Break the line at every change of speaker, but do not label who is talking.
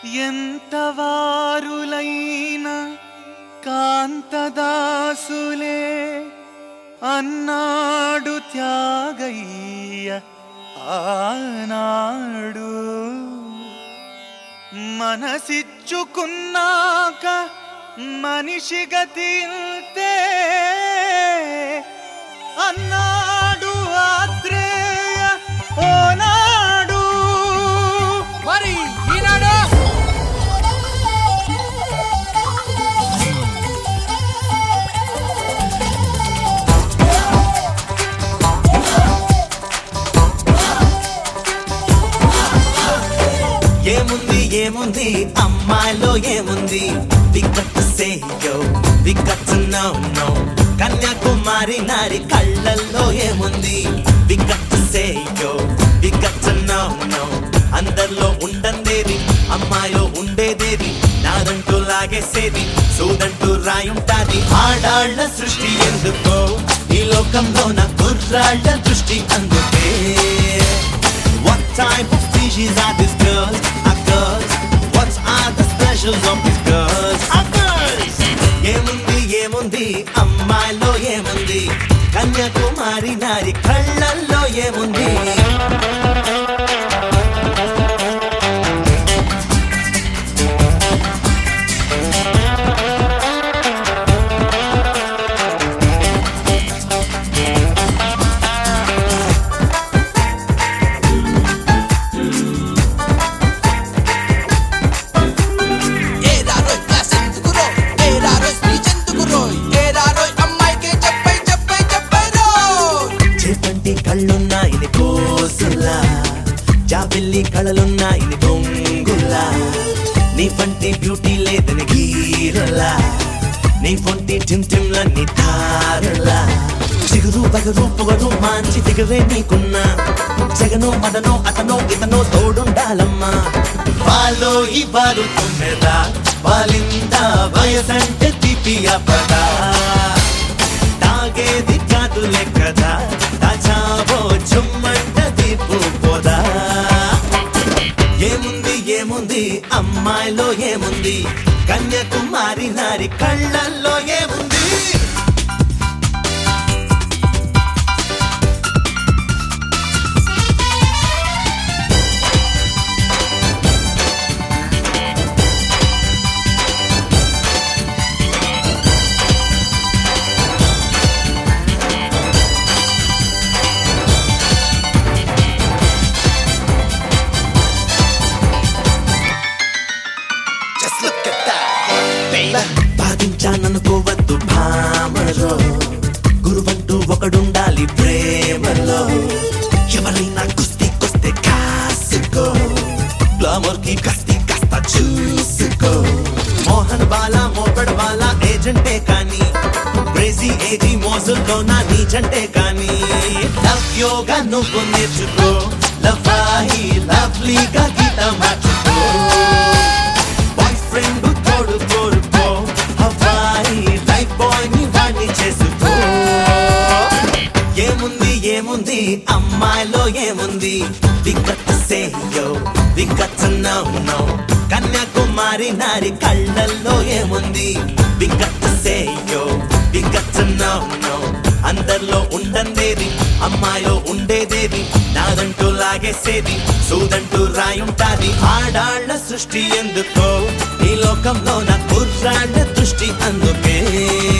ఎంత వారులైన కాంతదాసులే అన్నాడు త్యాగయ్య ఆనాడు మనసిచ్చుకున్నాక మనిషి గతింతే అన్నాడు ఆత్రేయ ఓనాడు
మరి ఈనాడు
ఏముంది ఏముంది అమ్మాయిలో ఏముంది వికట్ సేయో వికట్ నో నో కన్యాకుమారి నారి కళ్ళల్లో ఏముంది వికట్ సేయో వికట్ నో నో అందరిలో ఉండందేది అమ్మాయిలో ఉండేదేది నాదంటూ లాగేసేది సూదంటూ రాయుంటాది ఆడాళ్ల సృష్టి ఎందుకో ఈ లోకంలో నా కుర్రాళ్ల దృష్టి అందుకే What type of species are these girls? Are girls? What are the specials of these girls? Are girls? ఏముంది ఏముంది అమ్మాయిలో ఏముంది కన్యాకుమారి నారి కళ్ళల్లో ఏముంది
ఏరారోయ్ క్లాస్ ఎందుకురో ఏరారోయ్ స్పీచ్ ఎందుకురో ఏరారోయ్ అమ్మాయికి చెప్పై చెప్పై చెప్పై రో
చేపంటి కళ్ళున్నాయిని కోసుల్లా జాబిల్లి కళలున్నాయిని బొంగుల్లా నీ పంటి బ్యూటీ లేదని గీరలా నీ పొంటి టిమ్ టిమ్లన్నీ తారలా చిగురు బగరు పొగరు మంచి దిగవే నీకున్నా జగనో మదనో అతనో ఇతనో తోడుండాలమ్మా వాళ్ళు ఈ వారు తుమ్మెదా వాలిందా వయసంటే తీపి అపదా తాగేది కాదులే కదా దాచావో చుమ్మంట దీపు పోదా ఏముంది ఏముంది అమ్మాయిలో ఏముంది కన్యాకుమారి నారి కళ్ళల్లో ఏముంది
జస్ట్ లుక్ ఎట్ దట్
బాధించాననుకోవద్దు భామలో గురువంటూ ఒకడుండాలి ప్రేమలో ఎవరైనా కుస్తీ కొస్తే కాసుకో గ్లామర్ కి కస్తి కాస్త చూసుకో మోహన్ బాలా మోపడ్ బాలా ఏజెంటే కానీ క్రేజీ ఏజీ మోజుల్లో నా నీజంటే కానీ లవ్ యోగా నువ్వు నేర్చుకో లవ్ ఆహి లవ్లీగా గీత మార్చుకో బాయ్ ఫ్రెండ్ తోడు కోరుకో హవాయి లైఫ్ బాయ్ ని వాణ్ణి చేసుకో ఏముంది ఏముంది అమ్మాయిలో ఏముంది వికట్ సేయో వికట్ నో నో కన్యాకుమారి నారి కళ్ళల్లో ఏముంది వికట్ సేయో వికట్ నో నో అందరిలో ఉండందేది అమ్మాయిలో ఉండేదేది నాదంటూ లాగేసేది సూదంటూ రాయుంటాది ఆడాళ్ల సృష్టి ఎందుకో ఈ లోకంలో నా కుర్రాళ్ల దృష్టి అందుకే